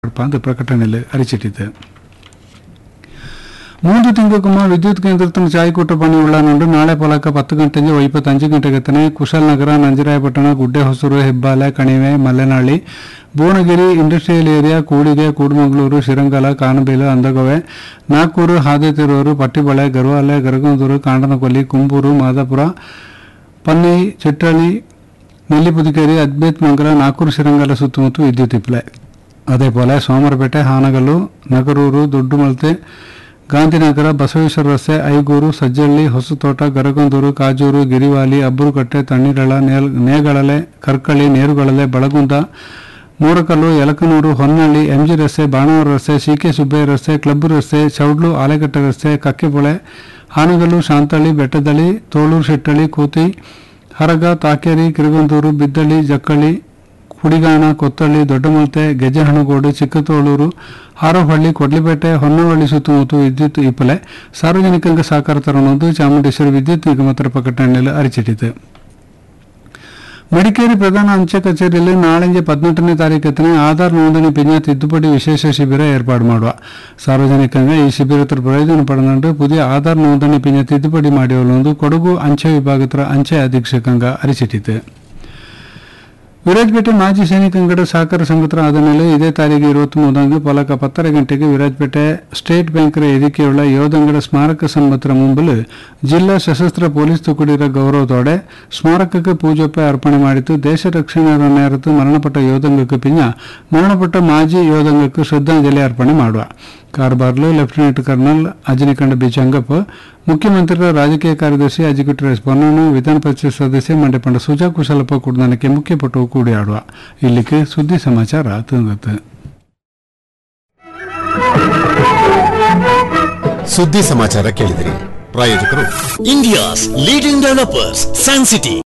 ಅಂತ ಪ್ರಕಟಣೆಯಲ್ಲಿ ಅರಿಚಿಟ್ಟಿದೆ ಮೂರು ತಿಂಗಳ ವಿದ್ಯುತ್ ಕೇಂದ್ರത്തിന് ചായക്കൂട്ട പണി ഉള്ളതുകൊണ്ട് നാളെ പൊലക്ക പത്ത് ഗಂಟೆಗೆ ಇಪ್ಪತ್ತಂಜು ಗಂಟೆಗೆತ್ತನೆ ಕುಶಾಲನಗರ ನಂಜರಾಯಪಟ್ಟಣ ಗುಡ್ಡೆ ಹೊಸೂರು ಹೆಬ್ಬಾಲೆ ಕಣಿವೆ ಮಲೆನಾಳಿ ಭುವನಗಿರಿ ಇಂಡಸ್ಟ್ರಿಯಲ್ ಏರಿಯಾ ಕೂಡಿಗೆ ಕೂಡಮಂಗಳೂರು ಶಿರಂಗಲ ಕಾನಬೇಲು ಅಂದಗೊವೆ ನಾಗ್ಪುರ ಹಾದಿತಿರುವರು ಪಟ್ಟಿಬಳೆ ಗರ್ವಾಲೆ ಗರಗಂದೂರು ಕಾಂಡನಕೊಲ್ಲಿ ಕುಂಬೂರು ಮಾದಾಪುರ ಪನ್ನೈ ಚಿಟ್ಟಳ್ಳಿ ನೆಲ್ಲಿಪುದಿಕೇರಿ ಅದ್ಬೈತ್ ಮಂಗಲ ನಾಗೂರು ಶಿರಂಗಲ ಸುತ್ತಮುತ್ತ ವಿದ್ಯುತ್ ಇಪ್ಲೆ അതേപോലെ സോമർപേಟೆ ಹಾನಗಲ್ಲು ನಗರೂರು ದೊಡ್ಡಮಲ್ತೆ ಗಾಂಧಿನಗರ ಬಸವೇಶ್ವರ ರಸ್ತೆ ಐಗೂರು ಸಜ್ಜಳ್ಳಿ ಹೊಸತೋಟ ಗರಗಂದೂರು ಕಾಜೂರು ಗಿರಿವಾಲಿ ಅಬ್ಬರುಕಟ್ಟೆ ತಣ್ಣೀರಳ ನೇಲ್ ನೇಗಳಲೆ ಕರ್ಕಳಿ ನೇರುಗಳಲೆ ಬಳಗುಂದ ಮೂರಕಲ್ಲು ಯಲಕನೂರು ಹೊನ್ನಳ್ಳಿ ಎಂಜಿ ರಸ್ತೆ ಬಾಣವರ ರಸ್ತೆ ಸಿಕೆ ಸುಬ್ಬಯ್ಯ ರಸ್ತೆ ಕ್ಲಬ್ ರಸ್ತೆ ಚೌಡ್ಲು ಆಲೆಕಟ್ಟೆ ರಸ್ತೆ ಕಕ್ಕೆಪೊಳೆ ಹಾನಗಲ್ಲು ಶಾಂತಳ್ಳಿ ಬೆಟ್ಟದಳ್ಳಿ ತೋಳೂರು ಶೆಟ್ಟಳ್ಳಿ ಕೂತಿ ಹರಗ ತಾಕೇರಿ ಕಿರುಗಂದೂರು ಬಿದ್ದಳ್ಳಿ ಜಕ್ಕಳ್ಳಿ ಕುಡಿಗಾಣ ಕೊತ್ತಳ್ಳಿ ದೊಡ್ಡಮಲ್ತೆ ಗೆಜ್ಜೆಹಣಗೋಡು ಚಿಕ್ಕತೋಳೂರು ಹಾರೋಹಳ್ಳಿ ಕೊಡ್ಲಿಪೇಟೆ ಹೊನ್ನವಳ್ಳಿ ಸುತ್ತಮುತ್ತ ವಿದ್ಯುತ್ ಇಪ್ಪಲೆ ಸಾರ್ವಜನಿಕರಿಗೆ ಸಹಕಾರ ತರണമെന്ന് ಚಾಮುಂಡೇಶ್ವರಿ ವಿದ್ಯುತ್ ನಿಗಮದ ಪ್ರಕಟಣೆಯಲ್ಲಿ ಅರಿಚಿಟ್ಟಿದೆ ಮಡಿಕೇರಿ ಪ್ರಧಾನ ಅಂಚೆ ಕಚೇರಿಯಲ್ಲಿ ನಾಳೆಂಜೆ ಪದಿನೆಂಟನೇ ತಾರೀಕತ್ತಿನ ಆಧಾರ್ ನೋಂದಣಿ ಪಿಂಜ ತಿದ್ದುಪಡಿ ವಿಶೇಷ ಶಿಬಿರ ಏರ್ಪಾಡು ಮಾಡುವ ಸಾರ್ವಜನಿಕಂಗೆ ಈ ಶಿಬಿರದ ಪ್ರಯೋಜನ ಪಡೆದುಕೊಂಡು ಪುದಿಯ ಆಧಾರ್ ನೋಂದಣಿ ಪಿಂಜ ತಿದ್ದುಪಡಿ ಮಾಡಿಯಲು ಕೊಡಗು ಅಂಚೆ ವಿಭಾಗದ ಅಂಚೆ ಅಧೀಕ್ಷಕಂಗ ಅರಿಚಿಟ್ಟಿದೆ ವಿರಾಜಪೇಟೆ ಮಾಜಿ ಸೈನಿಕಂಗಡ ಸಹಕಾರ ಸಂಘದ ಆದಮೇಲೆ ಇದೇ ತಾರೀಕು ಇರುವತ್ತ್ ಮೂದಂಗೆ ಪೊಲಕ ಪತ್ತರ ಗಂಟೆಗೆ ವಿರಾಜಪೇಟೆ ಸ್ಟೇಟ್ ಬ್ಯಾಂಕ್ರ ಎದಿಕೆಯುಳ್ಳ ಯೋಧಂಗಡ ಸ್ಮಾರಕ ಸಂಬತ್ತರ ಮುಂಬಲು ಜಿಲ್ಲಾ ಸಶಸ್ತ್ರ ಪೊಲೀಸ್ ತುಕಡಿರ ಗೌರವದೋಡೆ ಸ್ಮಾರಕಕ್ಕೆ ಪೂಜೋಪೆ ಅರ್ಪಣೆ ಮಾಡಿದ್ದು ದೇಶ ರಕ್ಷಣೆ ನೇರತ್ತು ಮರಣಪಟ್ಟ ಯೋಧಂಗಕ್ಕೆ ಪಿಂಜ ಮರಣಪಟ್ಟ ಮಾಜಿ ಯೋಧಂಗಕ್ಕೆ ಶ್ರದ್ಧಾಂಜಲಿ ಅರ್ಪಣೆ ಮಾಡುವ ಕಾರ್ಬಾರ್ಲು lieutenant colonel Ajanikanda B Changappa ಮುಖ್ಯಮಂತ್ರಿಗಳ ರಾಜಕೀಯ ಕಾರ್ಯದರ್ಶಿ ಎಕ್ಸಿಕ್ಯೂಟಿವ್ ರೆಸ್ ಪೊನ್ನಣ್ಣ ವಿಧಾನ ಪರಿಷತ್ ಸದಸ್ಯ ಮಂಡ್ಯಪಂಡ ಸುಜಾ ಕುಶಲಪ್ಪ ಕುಡ್ದನಕ್ಕೆ ಮುಖ್ಯ ಪಟ್ಟು ಕೂಡಿ ಆಡುವ ಇಲ್ಲಿಗೆ ಸುದ್ದಿ ಸಮಾಚಾರ ತಂದತ್ತು ಸುದ್ದಿ ಸಮಾಚಾರ ಕೇಳಿದಿರಿ ಪ್ರಾಯೋಜಕರು India's leading developers, Sun City.